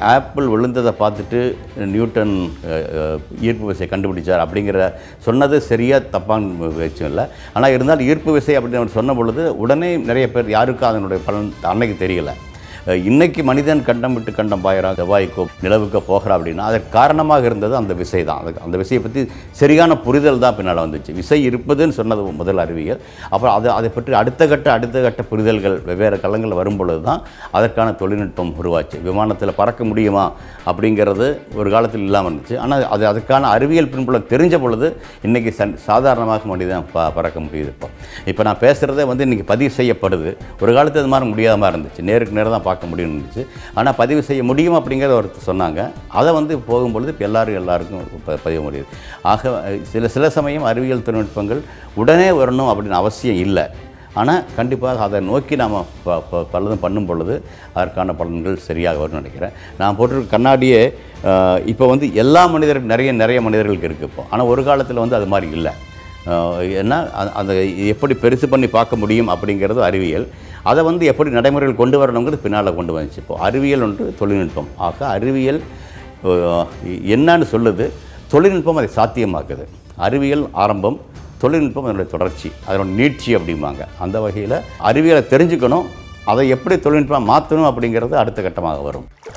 apple விழுந்ததை பார்த்துட்டு Newton அஹ், அஹ், ஈர்ப்பு விசை கண்டுபிடிச்சார் அப்படிங்கிற சொன்னது சரியாக தப்பான விஷயம் இல்லை ஆனால் இருந்தாலும் ஈர்ப்பு விசை அப்படின்னு அவர் சொன்ன பொழுது உடனே நிறைய பேர் யாருக்கும் அதனுடைய பலன் அன்னைக்கு தெரியல அஹ், இன்னைக்கு மனிதன் கண்டம் விட்டு கண்டம் பாயிறான் செவ்வாய்க்கோ நிலவுக்கோ போகிறான் அப்படின்னா அதற்கு காரணமாக இருந்தது அந்த விசை தான் அதுக்கு அந்த விசையை பற்றி சரியான புரிதல் தான் பின்னால் வந்துச்சு விசை இருப்பதுன்னு சொன்னது முதல் அறிவியல் அப்புறம் அது அதை பற்றி அடுத்த கட்ட அடுத்த கட்ட புரிதல்கள் வெவ்வேறு களங்கள் வரும் பொழுது தான் அதற்கான தொழில்நுட்பம் உருவாச்சு விமானத்தில் பறக்க முடியுமா அப்படிங்கிறது ஒரு காலத்தில் இல்லாமல் இருந்துச்சு ஆனால் அது அதுக்கான அறிவியல் பின்புலம் தெரிஞ்ச பொழுது இன்றைக்கி சன் சாதாரணமாக மனிதன் ப பறக்க முடியுது இப்போ இப்போ நான் பேசுகிறதே வந்து இன்றைக்கி பதிவு செய்யப்படுது ஒரு காலத்து அது மாதிரி முடியாத மாதிரி இருந்துச்சு நேருக்கு நேரம் தான் பார்க்க முடியும் இருந்துச்சு ஆனால் பதிவு செய்ய முடியும் அப்படிங்கிறத ஒருத்தர் சொன்னாங்க அதை வந்து போகும்பொழுது இப்போ எல்லாரும் எல்லாருக்கும் ப- பதிவு முடியுது ஆக அஹ், சில சில சமயம் அறிவியல் தொழில்நுட்பங்கள் உடனே வரணும் அப்படின்னு அவசியம் இல்லை ஆனால் கண்டிப்பாக அதை நோக்கி நாம் ப ப- பலதும் பண்ணும் பொழுது அதற்கான பலன்கள் சரியாக வரும்னு நினைக்கிறேன் நான் போட்டிருக்க கண்ணாடியே அஹ், இப்போ வந்து எல்லா மனிதர்கள் நிறைய நிறைய மனிதர்களுக்கு இருக்குது இப்போ ஆனால் ஒரு காலத்தில் வந்து அது மாதிரி இல்லை அஹ், ஏன்னா அ- அந்த எப்படி பெருசு பண்ணி பார்க்க முடியும் அப்படிங்கிறது அறிவியல் அதை வந்து எப்படி நடைமுறையில் கொண்டு வரணுங்கிறது பின்னால் கொண்டு வந்துச்சு இப்போ அறிவியல் ஒன்று தொழில்நுட்பம் ஆக அறிவியல் அஹ், என்னன்னு சொல்லுது தொழில்நுட்பம் அதை சாத்தியமாக்குது அறிவியல் ஆரம்பம் தொழில்நுட்பம் அதனுடைய தொடர்ச்சி அதனோட நீட்சி அப்படிம்பாங்க அந்த வகையில் அறிவியலை தெரிஞ்சுக்கணும் அதை எப்படி தொழில்நுட்பம் மாற்றணும் அப்படிங்கிறது அடுத்த கட்டமாக வரும்